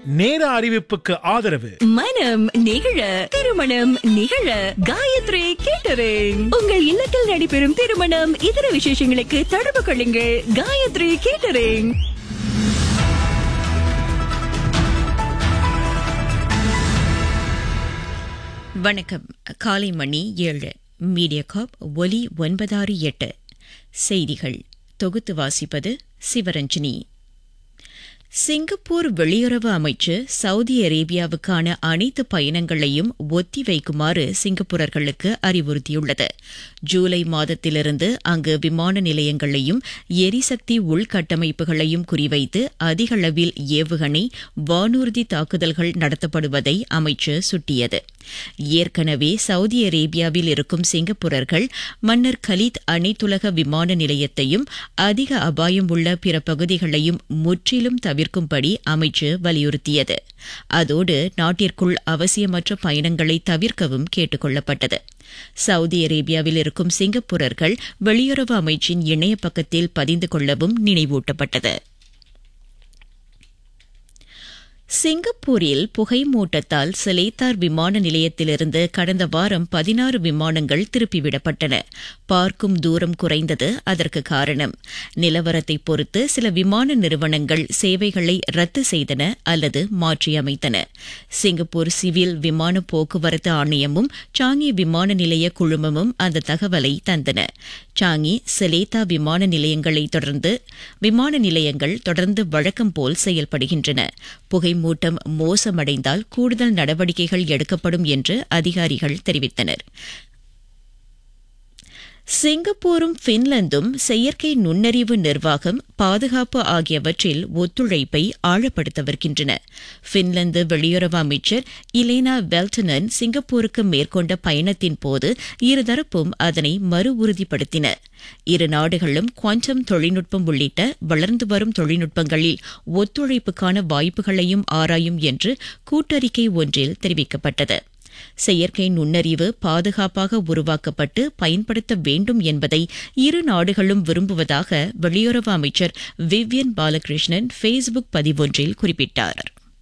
நேர அறிவிப்புக்கு ஆதரவு மனம் நிகழ திருமணம் நிகழ காயத்ரி கேட்டரிங் உங்கள் இல்லத்தில் நடைபெறும் திருமணம் இதர விசேஷங்களுக்கு தொடர்பு கொள்ளுங்கள் காயத்ரி கேட்டரிங் வணக்கம் காலை மணி ஏழு மீடியா காப் ஒலி ஒன்பதாறு எட்டு செய்திகள் தொகுத்து வாசிப்பது சிவரஞ்சனி சிங்கப்பூர் வெளியுறவு அமைச்சு சவுதி அரேபியாவுக்கான அனைத்து பயணங்களையும் ஒத்திவைக்குமாறு சிங்கப்பூரர்களுக்கு அறிவுறுத்தியுள்ளது ஜூலை மாதத்திலிருந்து அங்கு விமான நிலையங்களையும் எரிசக்தி உள்கட்டமைப்புகளையும் குறிவைத்து அதிகளவில் ஏவுகணை வானூர்தி தாக்குதல்கள் நடத்தப்படுவதை அமைச்சு சுட்டியது ஏற்கனவே சவுதி அரேபியாவில் இருக்கும் சிங்கப்பூரர்கள் மன்னர் கலீத் அனைத்துலக விமான நிலையத்தையும் அதிக அபாயம் உள்ள பிற பகுதிகளையும் முற்றிலும் தவிர்க்கும்படி அமைச்சு வலியுறுத்தியது அதோடு நாட்டிற்குள் அவசியமற்ற பயணங்களை தவிர்க்கவும் கேட்டுக் கொள்ளப்பட்டது சவுதி அரேபியாவில் இருக்கும் சிங்கப்பூரர்கள் வெளியுறவு அமைச்சின் இணைய பக்கத்தில் பதிந்து கொள்ளவும் நினைவூட்டப்பட்டது சிங்கப்பூரில் புகை மூட்டத்தால் சிலேத்தார் விமான நிலையத்திலிருந்து கடந்த வாரம் பதினாறு விமானங்கள் திருப்பிவிடப்பட்டன பார்க்கும் தூரம் குறைந்தது அதற்கு காரணம் நிலவரத்தை பொறுத்து சில விமான நிறுவனங்கள் சேவைகளை ரத்து செய்தன அல்லது மாற்றியமைத்தன சிங்கப்பூர் சிவில் விமான போக்குவரத்து ஆணையமும் சாங்கி விமான நிலைய குழுமமும் அந்த தகவலை தந்தன சாங்கி சிலேத்தா விமான நிலையங்களை தொடர்ந்து விமான நிலையங்கள் தொடர்ந்து வழக்கம் போல் செயல்படுகின்றன புகை மூட்டம் மோசமடைந்தால் கூடுதல் நடவடிக்கைகள் எடுக்கப்படும் என்று அதிகாரிகள் தெரிவித்தனர் சிங்கப்பூரும் பின்லாந்தும் செயற்கை நுண்ணறிவு நிர்வாகம் பாதுகாப்பு ஆகியவற்றில் ஒத்துழைப்பை ஆழப்படுத்தவிருக்கின்றன பின்லாந்து வெளியுறவு அமைச்சர் இலேனா வெல்டனன் சிங்கப்பூருக்கு மேற்கொண்ட பயணத்தின் போது இருதரப்பும் அதனை மறு உறுதிப்படுத்தின இரு நாடுகளும் குவாண்டம் தொழில்நுட்பம் உள்ளிட்ட வளர்ந்து வரும் தொழில்நுட்பங்களில் ஒத்துழைப்புக்கான வாய்ப்புகளையும் ஆராயும் என்று கூட்டறிக்கை ஒன்றில் தெரிவிக்கப்பட்டது செயற்கை நுண்ணறிவு பாதுகாப்பாக உருவாக்கப்பட்டு பயன்படுத்த வேண்டும் என்பதை இரு நாடுகளும் விரும்புவதாக வெளியுறவு அமைச்சர் விவ்யன் பாலகிருஷ்ணன் ஃபேஸ்புக் பதிவொன்றில் குறிப்பிட்டார்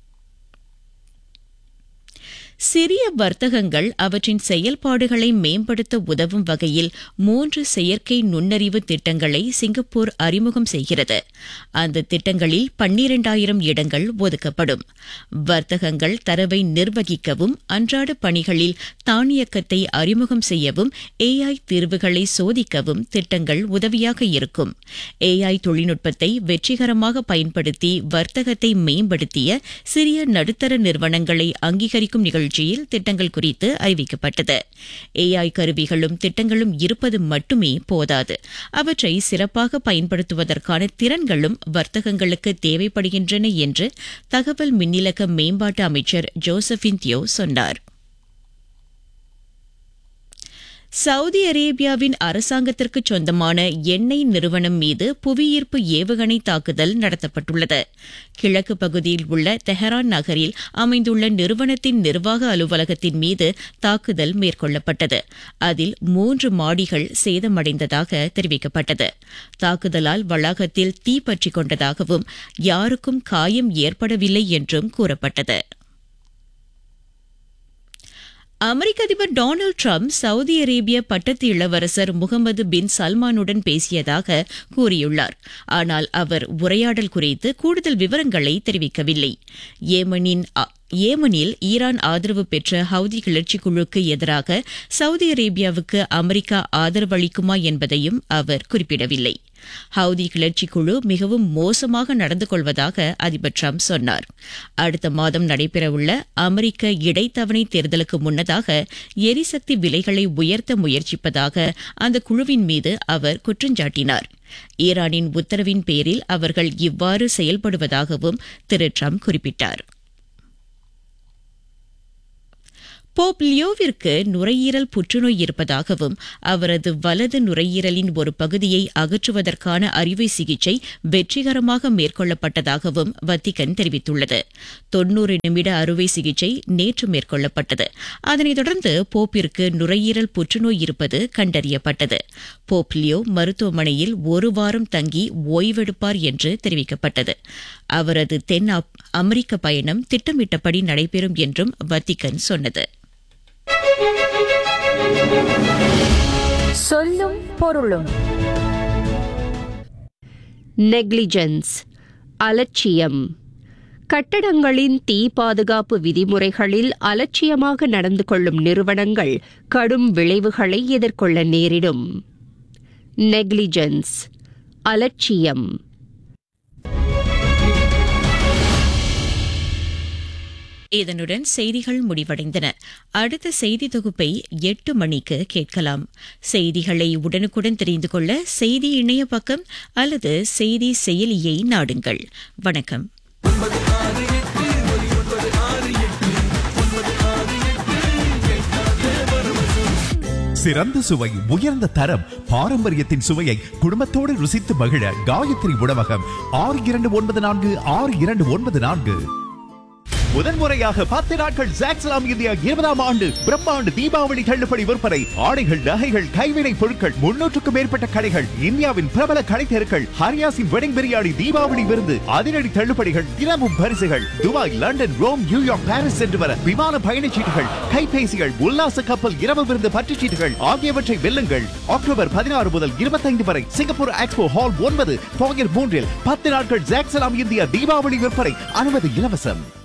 சிறிய வர்த்தகங்கள் அவற்றின் செயல்பாடுகளை மேம்படுத்த உதவும் வகையில் மூன்று செயற்கை நுண்ணறிவு திட்டங்களை சிங்கப்பூர் அறிமுகம் செய்கிறது அந்த திட்டங்களில் பன்னிரண்டாயிரம் இடங்கள் ஒதுக்கப்படும் வர்த்தகங்கள் தரவை நிர்வகிக்கவும் அன்றாட பணிகளில் தானியக்கத்தை அறிமுகம் செய்யவும் ஏஐ தீர்வுகளை சோதிக்கவும் திட்டங்கள் உதவியாக இருக்கும் ஏஐ தொழில்நுட்பத்தை வெற்றிகரமாக பயன்படுத்தி வர்த்தகத்தை மேம்படுத்திய சிறிய நடுத்தர நிறுவனங்களை அங்கீகரிக்கும் நிகழ்ச்சி நிகழ்ச்சியில் திட்டங்கள் குறித்து அறிவிக்கப்பட்டது ஏஐ கருவிகளும் திட்டங்களும் இருப்பது மட்டுமே போதாது அவற்றை சிறப்பாக பயன்படுத்துவதற்கான திறன்களும் வர்த்தகங்களுக்கு தேவைப்படுகின்றன என்று தகவல் மின்னிலக்க மேம்பாட்டு அமைச்சர் ஜோசபின் தியோ சொன்னார் சவுதி அரேபியாவின் அரசாங்கத்திற்கு சொந்தமான எண்ணெய் நிறுவனம் மீது புவியீர்ப்பு ஏவுகணை தாக்குதல் நடத்தப்பட்டுள்ளது கிழக்கு பகுதியில் உள்ள தெஹரான் நகரில் அமைந்துள்ள நிறுவனத்தின் நிர்வாக அலுவலகத்தின் மீது தாக்குதல் மேற்கொள்ளப்பட்டது அதில் மூன்று மாடிகள் சேதமடைந்ததாக தெரிவிக்கப்பட்டது தாக்குதலால் வளாகத்தில் தீ பற்றிக் கொண்டதாகவும் யாருக்கும் காயம் ஏற்படவில்லை என்றும் கூறப்பட்டது அமெரிக்க அதிபர் டொனால்டு டிரம்ப் சவுதி அரேபிய பட்டத்து இளவரசர் முகமது பின் சல்மானுடன் பேசியதாக கூறியுள்ளார் ஆனால் அவர் உரையாடல் குறித்து கூடுதல் விவரங்களை தெரிவிக்கவில்லை ஏமனின் ஏமனில் ஈரான் ஆதரவு பெற்ற ஹவுதி கிளர்ச்சி குழுக்கு எதிராக சவுதி அரேபியாவுக்கு அமெரிக்கா ஆதரவளிக்குமா என்பதையும் அவர் குறிப்பிடவில்லை ஹவுதி கிளர்ச்சி குழு மிகவும் மோசமாக நடந்து கொள்வதாக அதிபர் ட்ரம்ப் சொன்னார் அடுத்த மாதம் நடைபெறவுள்ள அமெரிக்க இடைத்தவணை தேர்தலுக்கு முன்னதாக எரிசக்தி விலைகளை உயர்த்த முயற்சிப்பதாக அந்த குழுவின் மீது அவர் குற்றஞ்சாட்டினார் ஈரானின் உத்தரவின் பேரில் அவர்கள் இவ்வாறு செயல்படுவதாகவும் திரு ட்ரம்ப் குறிப்பிட்டார் போப் லியோவிற்கு நுரையீரல் புற்றுநோய் இருப்பதாகவும் அவரது வலது நுரையீரலின் ஒரு பகுதியை அகற்றுவதற்கான அறுவை சிகிச்சை வெற்றிகரமாக மேற்கொள்ளப்பட்டதாகவும் வத்திகன் தெரிவித்துள்ளது தொன்னூறு நிமிட அறுவை சிகிச்சை நேற்று மேற்கொள்ளப்பட்டது அதனைத் தொடர்ந்து போப்பிற்கு நுரையீரல் புற்றுநோய் இருப்பது கண்டறியப்பட்டது போப் லியோ மருத்துவமனையில் ஒரு வாரம் தங்கி ஓய்வெடுப்பார் என்று தெரிவிக்கப்பட்டது அவரது தென் ஆப்- அமெரிக்க பயணம் திட்டமிட்டபடி நடைபெறும் என்றும் வத்திக்கன் சொன்னது சொல்லும் பொருளும் நெக்லிஜென்ஸ் அலட்சியம் கட்டடங்களின் தீ பாதுகாப்பு விதிமுறைகளில் அலட்சியமாக நடந்து கொள்ளும் நிறுவனங்கள் கடும் விளைவுகளை எதிர்கொள்ள நேரிடும் நெக்லிஜென்ஸ் அலட்சியம் இதனுடன் செய்திகள் முடிவடைந்தன அடுத்த செய்தி தொகுப்பை எட்டு மணிக்கு கேட்கலாம் செய்திகளை உடனுக்குடன் தெரிந்து கொள்ள செய்தி இணைய பக்கம் அல்லது செய்தி செயலியை நாடுங்கள் வணக்கம் சிறந்த சுவை உயர்ந்த தரம் பாரம்பரியத்தின் சுவையை குடும்பத்தோடு ருசித்து மகிழ காயத்ரி உணவகம் ஆறு இரண்டு ஒன்பது நான்கு ஆறு இரண்டு ஒன்பது நான்கு முதன்முறையாக பத்து நாட்கள் ஜாக்ஸ்லாம் இந்தியா இருபதாம் ஆண்டு பிரம்மாண்டு தீபாவளி தள்ளுபடி விற்பனை ஆடைகள் நகைகள் கைவினை பொருட்கள் முன்னூற்றுக்கும் மேற்பட்ட கடைகள் இந்தியாவின் பிரபல கடை தெருக்கள் ஹரியாசின் வெடிங் பிரியாணி தீபாவளி விருந்து அதிரடி தள்ளுபடிகள் தினமும் பரிசுகள் Dubai London Rome New York Paris சென்று வர விமான பயணச்சீட்டுகள் கைபேசிகள் உல்லாச கப்பல் இரவு விருந்து பற்றுச்சீட்டுகள் ஆகியவற்றை வெல்லுங்கள் அக்டோபர் பதினாறு முதல் இருபத்தைந்து வரை சிங்கப்பூர் எக்ஸ்போ ஹால் ஒன்பது பாங்கர் மூன்றில் பத்து நாட்கள் ஜாக்சலாம் இந்தியா தீபாவளி விற்பனை அனுமதி இலவசம்